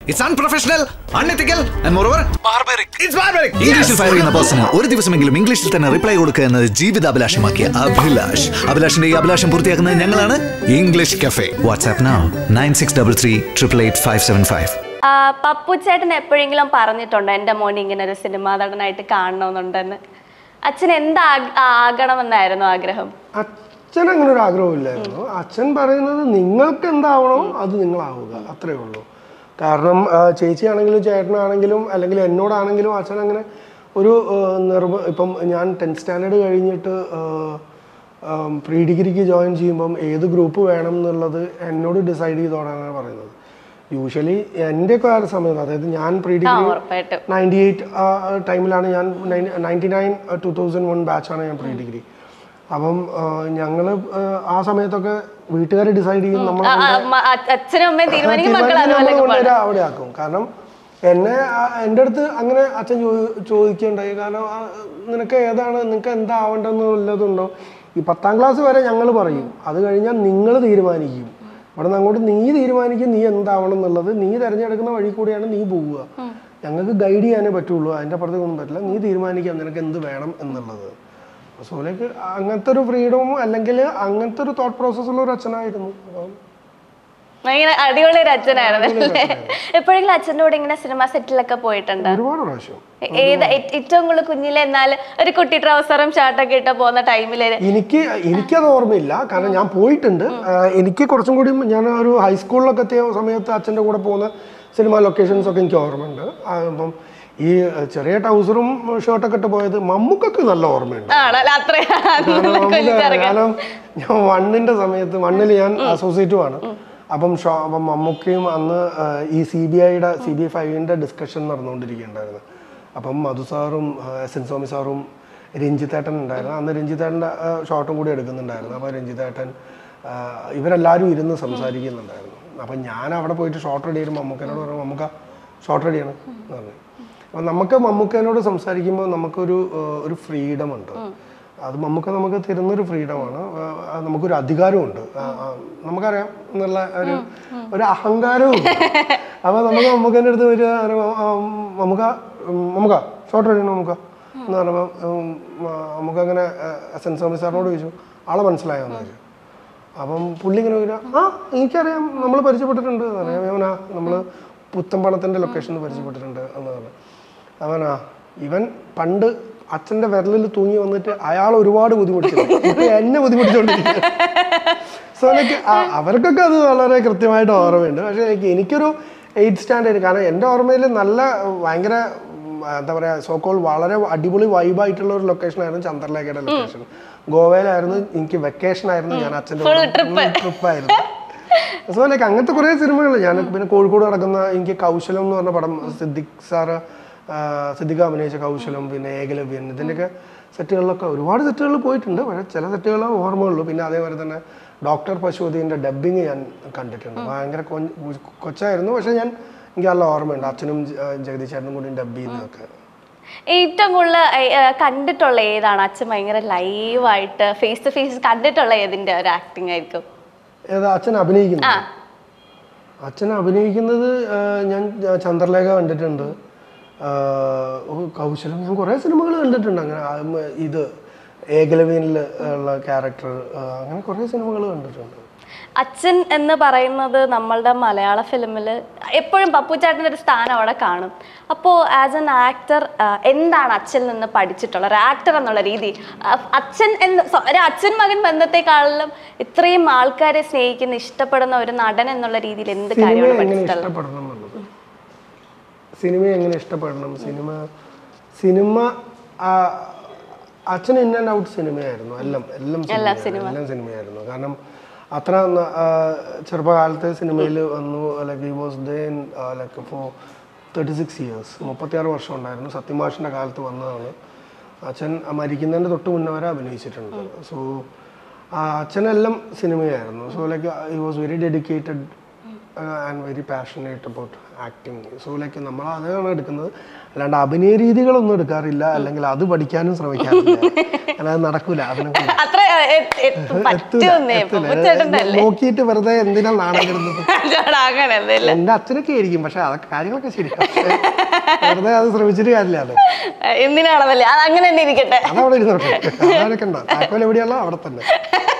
It's unprofessional, unethical, and moreover, barbaric. It's barbaric. ഇംഗ്ലീഷിൽ fire ചെയ്യുന്ന person ഒരു ദിവസമെങ്കിലും ഇംഗ്ലീഷിൽ തന്നെ റിപ്ലൈ കൊടുക്കുക എന്നത് ജീവിതാഭിലാഷമാക്കിയ അഭിലാഷ് അഭിലാഷിന്റെ ഈ അഭിലാഷം പൂർത്തിയാക്കുന്നത് ഞങ്ങളാണ് English cafe WhatsApp now nine six double three triple eight five seven five ആ, പപ്പു ചേട്ടൻ എപ്പോഴെങ്കിലും പറഞ്ഞിട്ടുണ്ടോ എൻ്റെ മോൻ ഇങ്ങനെ ഒരു സിനിമാ നടനായിട്ട് കാണണമെന്നുണ്ടെന്ന് അച്ഛൻ എന്താ ആകണമെന്നായിരുന്നു ആഗ്രഹം അച്ഛൻ അങ്ങനെ ഒരു ആഗ്രഹമില്ലായിരുന്നു അച്ഛൻ പറയുന്നത് നിങ്ങൾക്ക് എന്താവണോ അത് നിങ്ങളാവുക അത്രേ ഉള്ളൂ കാരണം ആ, ചേച്ചിയാണെങ്കിലും ചേട്ടനാണെങ്കിലും അല്ലെങ്കിൽ എന്നോടാണെങ്കിലും അച്ഛൻ അങ്ങനെ ഒരു ആ, നിർബ ഇപ്പം ഞാൻ ടെൻത്ത് സ്റ്റാൻഡേർഡ് കഴിഞ്ഞിട്ട് പ്രീ ഡിഗ്രിക്ക് ജോയിൻ ചെയ്യുമ്പം ഏത് ഗ്രൂപ്പ് വേണം എന്നുള്ളത് എന്നോട് ഡിസൈഡ് ചെയ്തോടാണ് പറയുന്നത് യൂഷ്വലി എൻ്റെ ഒക്കെ ആ ഒരു സമയത്ത് അതായത് ഞാൻ പ്രീ ആ ഡിഗ്രി ഉറപ്പായിട്ടും നയൻറ്റി എയ്റ്റ് ടൈമിലാണ് ഞാൻ ninety nine two thousand one ബാച്ചാണ് ഞാൻ പ്രീ ഡിഗ്രി അപ്പം ഞങ്ങൾ ആ സമയത്തൊക്കെ വീട്ടുകാർ ഡിസൈഡ് ചെയ്യും നമ്മൾ ആ, ആ, മ- അ- അച്ഛനും അമ്മയും തീരുമാനിക്കും മക്കൾ തീരുമാനിച്ച് അതുപോലെ നമ്മള് കൊണ്ടുവരാ അവിടെ ആക്കും കാരണം എന്നെ ആ- എൻ്റെ അടുത്ത് അങ്ങനെ അച്ഛൻ ചോ- ചോദിക്കുകയുണ്ടായി കാരണം ആ, നിനക്ക് ഏതാണ് നിനക്ക് എന്താ ആവേണ്ടതെന്നുള്ളതുണ്ടോ ഈ പത്താം ക്ലാസ് വരെ ഞങ്ങൾ പറയും അത് കഴിഞ്ഞാൽ നിങ്ങൾ തീരുമാനിക്കും ഇവിടെ നിന്ന് അങ്ങോട്ട് നീ തീരുമാനിക്കും നീ എന്താവണം എന്നുള്ളത് നീ തിരഞ്ഞെടുക്കുന്ന വഴി കൂടിയാണ് നീ പോവുക ഞങ്ങൾക്ക് ഗൈഡ് ചെയ്യാനേ പറ്റുള്ളൂ അതിൻ്റെ അപ്പുറത്തേക്ക് ഒന്നും പറ്റില്ല നീ തീരുമാനിക്കാം നിനക്ക് എന്ത് വേണം എന്നുള്ളത് സോ ലൈക്ക് അങ്ങനത്തെ ഒരു ഫ്രീഡവും അല്ലെങ്കിൽ അങ്ങനത്തെ ഒരു തോട്ട് പ്രോസസ്സുള്ള ഒരു അച്ഛനായിരുന്നു അപ്പം ഭയങ്കര അടിപൊളി ഒരു അച്ഛനായിരുന്നു അല്ലേ എപ്പോഴെങ്കിലും അച്ഛൻ്റെ കൂടെ ഇങ്ങനെ സിനിമ സെറ്റിലൊക്കെ പോയിട്ടുണ്ട് ഒരുപാട് പ്രാവശ്യം ഏത് ഏ- ഏറ്റവും കൂടുതൽ കുഞ്ഞിലെ എന്നാൽ ഒരു കുട്ടി ട്രൗസറും ഷർട്ടൊക്കെ ഇട്ട് പോകുന്ന ടൈമില് എനിക്ക് എനിക്കത് ഓർമ്മയില്ല കാരണം ഞാൻ പോയിട്ടുണ്ട് ആ, എനിക്ക് കുറച്ചും കൂടി ഞാൻ ഒരു ഹൈസ്കൂളിലൊക്കെ എത്തിയ സമയത്ത് അച്ഛൻ്റെ കൂടെ പോകുന്ന സിനിമ ലൊക്കേഷൻസ് ഒക്കെ എനിക്ക് ഓർമ്മയുണ്ട് ആ, അപ്പം ഈ ചെറിയ ട്രൗസറും ഷർട്ടൊക്കെ ഇട്ട് പോയത് മമ്മൂക്കൊക്കെ നല്ല ഓർമ്മയുണ്ട് ആണല്ലോ അത്ര കാരണം മമ്മൂക്ക- കാരണം ഞാൻ വണ്ണിന്റെ സമയത്ത് വണ്ണിൽ ഞാൻ അസോസിയേറ്റും ആണ് അപ്പം ഷോ അപ്പം മമ്മൂക്കയും അന്ന് ആ, ഈ സി ബി ഐയുടെ സി ബി ഐ ഫൈവിൻ്റെ ഡിസ്കഷൻ നടന്നുകൊണ്ടിരിക്കുകയുണ്ടായിരുന്നു അപ്പം മധു സാറും ആ, എസ് എൻ സ്വാമി സാറും രഞ്ജിത്തേട്ടൻ ഉണ്ടായിരുന്നു അന്ന് രഞ്ജിത്തേട്ടൻ്റെ ഷോട്ടും കൂടി എടുക്കുന്നുണ്ടായിരുന്നു അപ്പോൾ രഞ്ജിത്തേട്ടൻ ആ, ഇവരെല്ലാവരും ഇരുന്ന് സംസാരിക്കുന്നുണ്ടായിരുന്നു അപ്പം ഞാൻ അവിടെ പോയിട്ട് ഷോട്ട് റെഡി ചെയ്യുമ്പോൾ മമ്മൂക്കനോട് പറഞ്ഞു മമ്മൂക്ക ഷോട്ട് റെഡിയാണ് എന്ന് പറഞ്ഞു അപ്പം നമുക്ക് മമ്മൂക്കനോട് സംസാരിക്കുമ്പോൾ നമുക്കൊരു ആ, ഒരു ഫ്രീഡം ഉണ്ട് അത് നമുക്ക് നമുക്ക് തരുന്നൊരു ഫ്രീഡമാണ് നമുക്കൊരു അധികാരമുണ്ട് ആ, ആ, നമുക്കറിയാം എന്നുള്ള ഒരു ഒരു അഹങ്കാരവും അപ്പൊ നമുക്ക് മമ്മൂക്കൻ്റെ അടുത്ത് വരിക മമ്മൂക്ക ഉം, മമ്മൂക്ക ഷോർട്ട് റെഡി മമ്മൂക്ക എന്ന് പറയുമ്പോൾ നമുക്ക് അങ്ങനെ എസ് എൻ സ്വാമി സാറിനോട് ചോദിച്ചു ആളെ മനസ്സിലായോ എന്ന് ചോദിച്ചു അപ്പം പുള്ളി ഇങ്ങനെ വരിക ആ എനിക്കറിയാം നമ്മൾ പരിചയപ്പെട്ടിട്ടുണ്ട് എന്ന് പറയാം അവനാ നമ്മൾ പുത്തമ്പണത്തിൻ്റെ ലൊക്കേഷനിൽ പരിചയപ്പെട്ടിട്ടുണ്ട് എന്ന് പറഞ്ഞു അവനാ ഇവൻ പണ്ട് അച്ഛൻ്റെ വിരലിൽ തൂങ്ങി വന്നിട്ട് അയാൾ ഒരുപാട് ബുദ്ധിമുട്ടിച്ചിട്ടുണ്ട് ഇപ്പൊ എന്നെ ബുദ്ധിമുട്ടിച്ചോണ്ടിരിക്കുക സോ ലൈക്ക് അവർക്കൊക്കെ അത് വളരെ കൃത്യമായിട്ട് ഓർമ്മയുണ്ട് പക്ഷേ ലൈക്ക് എനിക്കൊരു എയ്റ്റ് സ്റ്റാൻഡേർഡ് കാരണം എൻ്റെ ഓർമ്മയിൽ നല്ല ഭയങ്കര ഉം, എന്താ പറയുക സോക്കോൾ വളരെ അടിപൊളി വൈബായിട്ടുള്ള ഒരു ലൊക്കേഷനായിരുന്നു ചന്ദ്രലേഖയുടെ ലൊക്കേഷൻ ഗോവയിലായിരുന്നു എനിക്ക് വെക്കേഷൻ ആയിരുന്നു ഞാൻ അച്ഛൻ്റെ ട്രിപ്പായിരുന്നു സോ ലൈക്ക് അങ്ങനത്തെ കുറേ സിനിമകൾ ഞാൻ പിന്നെ കോഴിക്കോട് നടക്കുന്ന എനിക്ക് കൗശലം എന്ന് പറഞ്ഞ പടം സിദ്ദിഖ് സാറ് സിദ്ദിഖ് അഭിനയിച്ച കൗശലം പിന്നെ ഏകലവ്യൻ ഇതിൻ്റെയൊക്കെ സെറ്റുകളിലൊക്കെ ഒരുപാട് സെറ്റുകളിൽ പോയിട്ടുണ്ട് പക്ഷേ ചില സെറ്റുകൾ ഓർമ്മയുള്ളൂ പിന്നെ അതേപോലെ തന്നെ ഡോക്ടർ പശുപതിൻ്റെ ഡബ്ബിങ് ഞാൻ കണ്ടിട്ടുണ്ട് ഭയങ്കര കൊ- കൊച്ചായിരുന്നു പക്ഷേ ഞാൻ എനിക്ക് നല്ല ഓർമ്മയുണ്ട് അച്ഛനും ജ- ജഗദീഷ് ചേട്ടനും കൂടി ഡബ് ചെയ്യുന്നതൊക്കെ ഏറ്റവും കൂടുതൽ ഏ, ഏ, കണ്ടിട്ടുള്ള ഏതാണ് അച്ഛൻ ഭയങ്കര ലൈവായിട്ട് ഫേസ് ടു ഫേസ് കണ്ടിട്ടുള്ള ഏതിന്റെ ഒരു ആക്ടിങ് ആയിരിക്കും ഏതാ അച്ഛൻ അഭിനയിക്കുന്നത് അച്ഛൻ അഭിനയിക്കുന്നത് ആ, ഞാൻ ച- ചന്ദ്രലേഖ കണ്ടിട്ടുണ്ട് ആ, ഓ, കൗശലം ഞാൻ കുറേ സിനിമകൾ കണ്ടിട്ടുണ്ട് അങ്ങനെ ആ, ഉം, ഇത് ഏകലവീനിൽ ഉള്ള ക്യാരക്ടർ അങ്ങനെ കുറേ സിനിമകൾ കണ്ടിട്ടുണ്ട് അച്ഛൻ എന്ന് പറയുന്നത് നമ്മളുടെ മലയാള ഫിലിമിൽ എപ്പോഴും പപ്പുചാട്ടിൻ്റെ ഒരു സ്ഥാനം അവിടെ കാണും അപ്പോൾ ആസ് എൻ ആക്ടർ എന്താണ് അച്ഛനിൽ നിന്ന് പഠിച്ചിട്ടുള്ളത് ഒരു ആക്ടർ എന്നുള്ള രീതി അഹ് അച്ഛൻ എന്ന് സോ- ഒരു അച്ഛൻ മകൻ ബന്ധത്തെക്കാളും ഇത്രയും ആൾക്കാരെ സ്നേഹിക്കുന്ന ഇഷ്ടപ്പെടുന്ന ഒരു നടൻ എന്നുള്ള രീതിയിൽ എന്ത് സിനിമ കാര്യമാണ് എങ്ങനെ പഠിച്ചിട്ടുള്ളത് ഇഷ്ടപ്പെടണം എന്നുള്ളത് സിനിമ എങ്ങനെ ഇഷ്ടപ്പെടണം സിനിമ സിനിമ ആ, അച്ഛൻ ഇൻ ആൻഡ് ഔട്ട് സിനിമയായിരുന്നു എല്ലാം എല്ലാം സിനിമയായിരുന്നു. എല്ലാം സിനിമയായിരുന്നു കാരണം അത്ര ന- ആ, ചെറുപ്പകാലത്ത് സിനിമയിൽ വന്നു like he was then like four thirty six years മുപ്പത്തിയാറ് വർഷം ഉണ്ടായിരുന്നു സത്യമാഷിൻ്റെ കാലത്ത് വന്നതാണ് അച്ഛൻ മരിക്കുന്നതിൻ്റെ തൊട്ട് മുന്നേ വരെ അഭിനയിച്ചിട്ടുണ്ട് സോ അച്ഛനെല്ലാം സിനിമയായിരുന്നു so like he was very dedicated I'm very passionate about acting so like നമ്മൾ അതാണ് എടുക്കുന്നത് അല്ലാണ്ട് അഭിനയ രീതികളൊന്നും എടുക്കാറില്ല അല്ലെങ്കിൽ അത് പഠിക്കാനും ശ്രമിക്കാറില്ല കാരണം അത് നടക്കൂല അതിനെ കൊണ്ട് അത്ര എ- എ- പറ്റുമെന്നേ എത്തില്ല. പപ്പുച്ചേട്ടൻ്റെ അല്ലേ നോക്കിയിട്ട് വെറുതെ എന്തിനാ നാണം കിടന്നത് ചേട്ടാ അങ്ങനെ ഒന്നുമില്ല എന്റെ അച്ഛനൊക്കെ ആയിരിക്കും പക്ഷെ അതൊക്കെ കാര്യങ്ങളൊക്കെ ശരിയാണ് പക്ഷേ വെറുതെ അത് ശ്രമിച്ചിട്ട് കാര്യമില്ല അത് എന്തിനാണെന്നല്ലേ അത് അങ്ങനെ തന്നെ ഇരിക്കട്ടെ അതവിടെ ഇരുന്നോട്ടെ അതൊക്കെ ഉണ്ടോ താക്കോൽ എവിടെയാണോ അവിടെ തന്നെ